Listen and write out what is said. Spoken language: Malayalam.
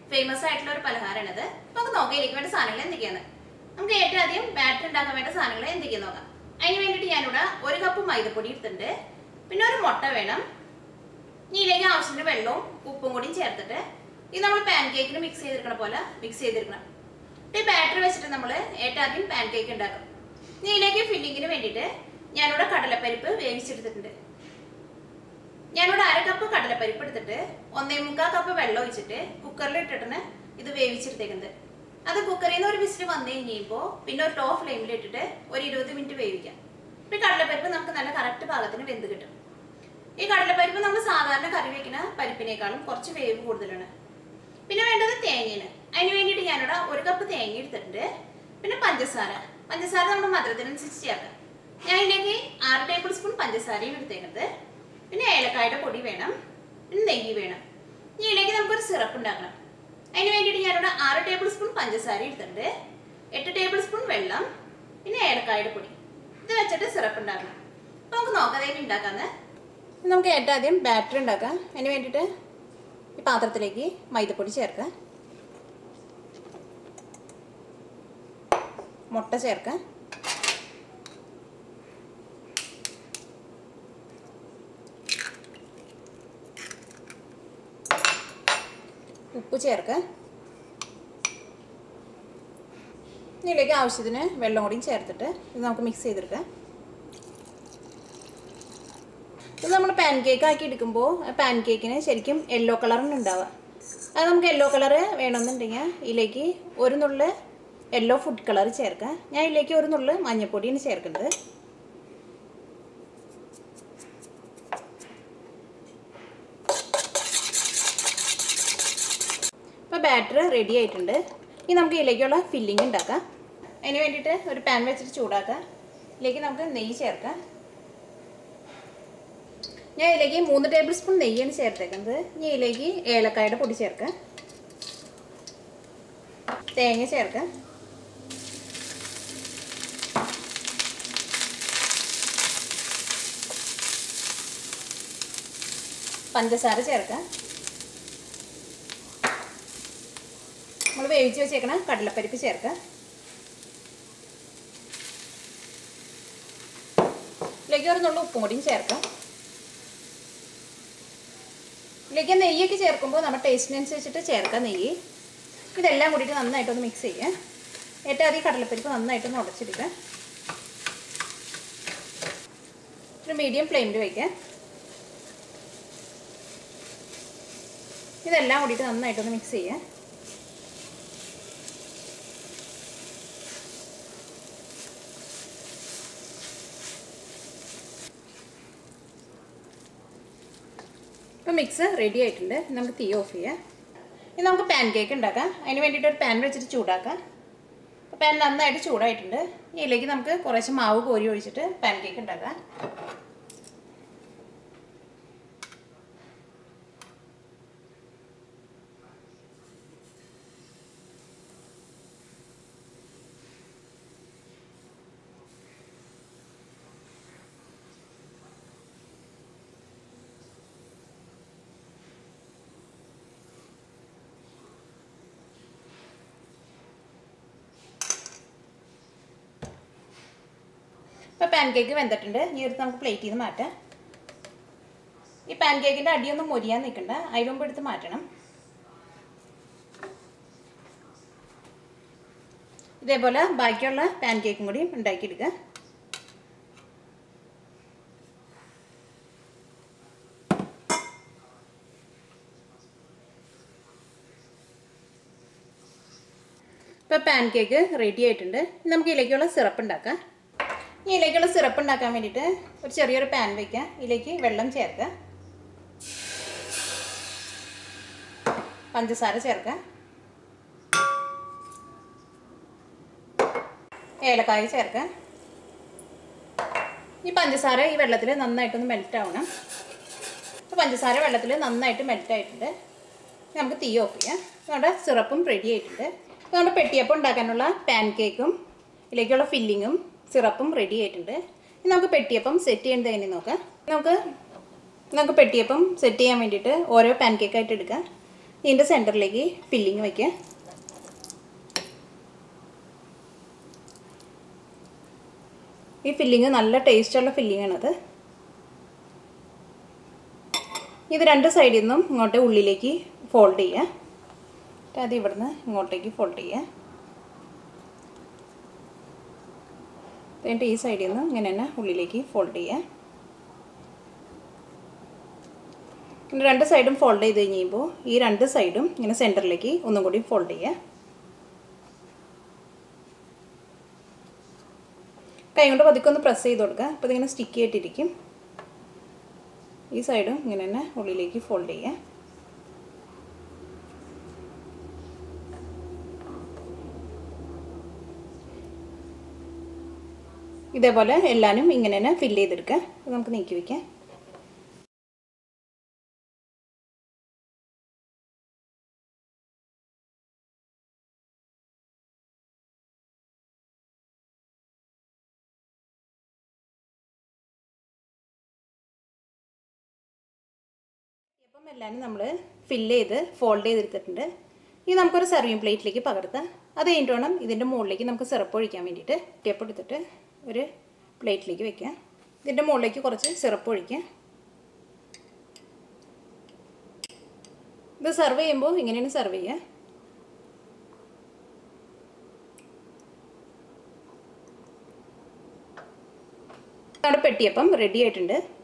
ഫേമസ് ആയിട്ടുള്ള ഒരു പലഹാരമാണിത് അപ്പൊ നമുക്ക് നോക്കാം ഇതിലേക്ക് വേണ്ട സാധനങ്ങൾ എന്തൊക്കെയാണ് നമുക്ക് ഏറ്റവും ആദ്യം ബാറ്റർ ഉണ്ടാക്കാൻ വേണ്ട സാധനങ്ങൾ എന്തൊക്കെയാന്ന് നോക്കാം അതിന് വേണ്ടിയിട്ട് ഞാനിവിടെ ഒരു കപ്പ് മൈദപ്പൊടി എടുത്തിട്ടുണ്ട് പിന്നെ ഒരു മുട്ട വേണം ഇനി ഇതിലേക്ക് ആവശ്യത്തിന് വെള്ളവും ഉപ്പും കൂടിയും ചേർത്തിട്ട് ഇത് നമ്മൾ പാൻ കേക്കിന് മിക്സ് ചെയ്തെടുക്കണ പോലെ മിക്സ് ചെയ്തെടുക്കണം ഈ ബാറ്റർ വെച്ചിട്ട് നമ്മൾ ഏറ്റവും ആദ്യം പാൻ കേക്ക് ഉണ്ടാക്കും ഇനി ഇതിലേക്ക് ഫില്ലിങ്ങിന് വേണ്ടിയിട്ട് ഞാനിവിടെ കടലപ്പരിപ്പ് വേവിച്ചെടുത്തിട്ടുണ്ട് ഞാനിവിടെ അര കപ്പ് കടലപ്പരിപ്പ് എടുത്തിട്ട് ഒന്നേ മുക്കാൽ കപ്പ് വെള്ളം ഒഴിച്ചിട്ട് കുക്കറിൽ ഇട്ടിട്ടാണ് ഇത് വേവിച്ചെടുത്തേക്കുന്നത് അത് കുക്കറിൽ നിന്ന് ഒരു വിസിൽ വന്നു കഴിയുമ്പോൾ പിന്നെ ഒരു ടോ ഫ്ലെയിമിൽ ഇട്ടിട്ട് ഒരു ഇരുപത് മിനിറ്റ് വേവിക്കാം ഈ കടലപ്പരിപ്പ് നമുക്ക് നല്ല കറക്റ്റ് പാകത്തിന് വെന്ത് കിട്ടും ഈ കടലപ്പരിപ്പ് നമ്മൾ സാധാരണ കറി വെക്കുന്ന പരിപ്പിനേക്കാളും കുറച്ച് വേവ് കൂടുതലാണ് പിന്നെ വേണ്ടത് തേങ്ങയാണ് അതിന് വേണ്ടിയിട്ട് ഞാനിവിടെ ഒരു കപ്പ് തേങ്ങ എടുത്തിട്ടുണ്ട് പിന്നെ പഞ്ചസാര പഞ്ചസാര നമ്മുടെ മധുരത്തിനനുസരിച്ച് ചേർക്കാം ഞാൻ ഇതിലേക്ക് ആറ് ടേബിൾ സ്പൂൺ പഞ്ചസാരയും എടുത്തേക്കുന്നത് പിന്നെ ഏലക്കായുടെ പൊടി വേണം പിന്നെ നെയ്യ് വേണം ഇനി ഇതിലേക്ക് നമുക്കൊരു സിറപ്പ് ഉണ്ടാക്കണം അതിന് വേണ്ടിയിട്ട് ഞാനിവിടെ ആറ് ടേബിൾ സ്പൂൺ പഞ്ചസാര എടുത്തിട്ടുണ്ട് എട്ട് ടേബിൾ സ്പൂൺ വെള്ളം പിന്നെ ഏലക്കായുടെ പൊടി ഇത് വെച്ചിട്ട് സിറപ്പ് ഉണ്ടാക്കണം അപ്പോൾ നമുക്ക് നോക്കാം അതെങ്ങനെ ഉണ്ടാക്കാമെന്ന് നമുക്ക് ഏറ്റവും ആദ്യം ബാറ്റർ ഉണ്ടാക്കാം അതിന് വേണ്ടിയിട്ട് ഈ പാത്രത്തിലേക്ക് മൈദപ്പൊടി ചേർക്കാം മുട്ട ചേർക്കാം ഉപ്പ് ചേർക്കാം ഇതിലേക്ക് ആവശ്യത്തിന് വെള്ളം കൂടിയും ചേർത്തിട്ട് ഇത് നമുക്ക് മിക്സ് ചെയ്തെടുക്കാം ഇത് നമ്മൾ പാൻ കേക്ക് ആക്കി എടുക്കുമ്പോൾ പാൻ കേക്കിന് ശരിക്കും യെല്ലോ കളറാണ് ഉണ്ടാവുക അത് നമുക്ക് യെല്ലോ കളറ് വേണമെന്നുണ്ടെങ്കിൽ ഇതിലേക്ക് ഒരു നുള്ള് യെല്ലോ ഫുഡ് കളർ ചേർക്കാം ഞാൻ ഇതിലേക്ക് ഒരു നുള്ള് മഞ്ഞൾപ്പൊടിയാണ് ചേർക്കുന്നത് ഇപ്പോൾ ബാറ്റർ റെഡി ആയിട്ടുണ്ട് ഇനി നമുക്ക് ഇതിലേക്കുള്ള ഫില്ലിംഗ് ഉണ്ടാക്കാം അതിന് വേണ്ടിയിട്ട് ഒരു പാൻ വെച്ചിട്ട് ചൂടാക്കാം ഇതിലേക്ക് നമുക്ക് നെയ്യ് ചേർക്കാം ഞാൻ ഇതിലേക്ക് മൂന്ന് ടേബിൾ സ്പൂൺ നെയ്യാണ് ചേർത്തേക്കുന്നത് ഇനി ഇതിലേക്ക് ഏലക്കായുടെ പൊടി ചേർക്കാം തേങ്ങ ചേർക്കാം പഞ്ചസാര ചേർക്കാം നമ്മൾ വേവിച്ച് വെച്ചേക്കണ കടലപ്പരിപ്പ് ചേർക്കാം ഇതിലേക്ക് ഒരു നുള്ള ഉപ്പും കൂടിയും ചേർക്കാം ഇതിലേക്ക് നെയ്യൊക്കെ ചേർക്കുമ്പോൾ നമ്മുടെ ടേസ്റ്റിനനുസരിച്ചിട്ട് ചേർക്കാം നെയ്യ് ഇതെല്ലാം കൂടിയിട്ട് നന്നായിട്ടൊന്ന് മിക്സ് ചെയ്യാം ഏറ്റവും ആദ്യം കടലപ്പരിപ്പ് നന്നായിട്ടൊന്ന് ഉടച്ചെടുക്കാം ഒരു മീഡിയം ഫ്ലെയിമിൽ വയ്ക്കാം ഇതെല്ലാം കൂടിയിട്ട് നന്നായിട്ടൊന്ന് മിക്സ് ചെയ്യാം ഇപ്പോൾ മിക്സ് റെഡി ആയിട്ടുണ്ട് നമുക്ക് തീ ഓഫ് ചെയ്യാം ഇനി നമുക്ക് പാൻ കേക്ക് ഉണ്ടാക്കാം അതിന് വേണ്ടിയിട്ട് ഒരു പാൻ വെച്ചിട്ട് ചൂടാക്കാം അപ്പോൾ പാൻ നന്നായിട്ട് ചൂടായിട്ടുണ്ട് ഇതിലേക്ക് നമുക്ക് കുറേശ്ശെ മാവ് കോരി ഒഴിച്ചിട്ട് പാൻ കേക്ക് ഉണ്ടാക്കാം ഇപ്പോൾ പാൻ കേക്ക് വെന്തിട്ടുണ്ട് ഇനി എടുത്ത് നമുക്ക് പ്ലേറ്റിൽ നിന്ന് മാറ്റാം ഈ പാൻ കേക്കിൻ്റെ അടിയൊന്നും മൊരിയാൻ നിൽക്കണ്ട അതിന് മുമ്പ് എടുത്ത് മാറ്റണം ഇതേപോലെ ബാക്കിയുള്ള പാൻ കേക്കും കൂടി ഉണ്ടാക്കിയെടുക്കുക ഇപ്പോൾ പാൻ കേക്ക് റെഡി ആയിട്ടുണ്ട് ഇനി നമുക്ക് ഇതിലേക്കുള്ള സിറപ്പ് ഉണ്ടാക്കാം ഇനി ഇതിലേക്കുള്ള സിറപ്പ് ഉണ്ടാക്കാൻ വേണ്ടിയിട്ട് ഒരു ചെറിയൊരു പാൻ വയ്ക്കാം ഇതിലേക്ക് വെള്ളം ചേർക്കുക പഞ്ചസാര ചേർക്കുക ഏലക്കായ ചേർക്കുക ഈ പഞ്ചസാര ഈ വെള്ളത്തിൽ നന്നായിട്ടൊന്ന് മെൽറ്റ് ആവണം അപ്പോൾ പഞ്ചസാര വെള്ളത്തിൽ നന്നായിട്ട് മെൽറ്റ് ആയിട്ടുണ്ട് ഇനി നമുക്ക് തീ ഓഫ് ചെയ്യാം നമ്മുടെ സിറപ്പും റെഡി ആയിട്ടുണ്ട് അപ്പോൾ നമ്മുടെ പെട്ടിയപ്പം ഉണ്ടാക്കാനുള്ള പാൻ കേക്കും ഇതിലേക്കുള്ള ഫില്ലിങ്ങും സിറപ്പും റെഡി ആയിട്ടുണ്ട് ഇനി നമുക്ക് പെട്ടിയപ്പം സെറ്റ് ചെയ്യേണ്ടത് എങ്ങനെ നോക്കാം നമുക്ക് നമുക്ക് പെട്ടിയപ്പം സെറ്റ് ചെയ്യാൻ വേണ്ടിയിട്ട് ഓരോ പാൻ കേക്കായിട്ട് എടുക്കാം ഇതിൻ്റെ സെൻറ്ററിലേക്ക് ഫില്ലിങ് വയ്ക്കുക ഈ ഫില്ലിങ് നല്ല ടേസ്റ്റുള്ള ഫില്ലിംഗ് ആണത് ഇത് രണ്ട് സൈഡിൽ നിന്നും ഇങ്ങോട്ട് ഉള്ളിലേക്ക് ഫോൾഡ് ചെയ്യുക അത് ഇവിടുന്ന് ഇങ്ങോട്ടേക്ക് ഫോൾഡ് ചെയ്യുക എന്നിട്ട് ഈ സൈഡിൽ നിന്ന് ഇങ്ങനെ തന്നെ ഉള്ളിലേക്ക് ഫോൾഡ് ചെയ്യുക ഇങ്ങനെ രണ്ട് സൈഡും ഫോൾഡ് ചെയ്ത് കഴിയുമ്പോൾ ഈ രണ്ട് സൈഡും ഇങ്ങനെ സെൻറ്ററിലേക്ക് ഒന്നും കൂടി ഫോൾഡ് ചെയ്യുക കൈ കൊണ്ട് പതുക്കെ ഒന്ന് പ്രസ് ചെയ്ത് കൊടുക്കുക അപ്പോൾ ഇതിങ്ങനെ സ്റ്റിക്ക് ആയിട്ടിരിക്കും ഈ സൈഡും ഇങ്ങനെ തന്നെ ഉള്ളിലേക്ക് ഫോൾഡ് ചെയ്യുക ഇതേപോലെ എല്ലാനും ഇങ്ങനെ തന്നെ ഫില്ല് ചെയ്തെടുക്കുക ഇത് നമുക്ക് നീക്കി വയ്ക്കാം ഇപ്പം എല്ലാനും നമ്മൾ ഫില്ല് ചെയ്ത് ഫോൾഡ് ചെയ്തെടുത്തിട്ടുണ്ട് ഇനി നമുക്കൊരു സർവിങ് പ്ലേറ്റിലേക്ക് പകർത്താം അത് കഴിഞ്ഞിട്ട് വേണം ഇതിൻ്റെ മുകളിലേക്ക് നമുക്ക് സിറപ്പ് ഒഴിക്കാൻ വേണ്ടിയിട്ട് ടിപ്പ് എടുത്തിട്ട് ഒരു പ്ലേറ്റിലേക്ക് വെക്കാം ഇതിൻ്റെ മുകളിലേക്ക് കുറച്ച് സിറപ്പ് ഒഴിക്കാം ഇത് സെർവ് ചെയ്യുമ്പോൾ ഇങ്ങനെയാണ് സെർവ് ചെയ്യുക നമ്മുടെ പെട്ടിയപ്പം റെഡി ആയിട്ടുണ്ട്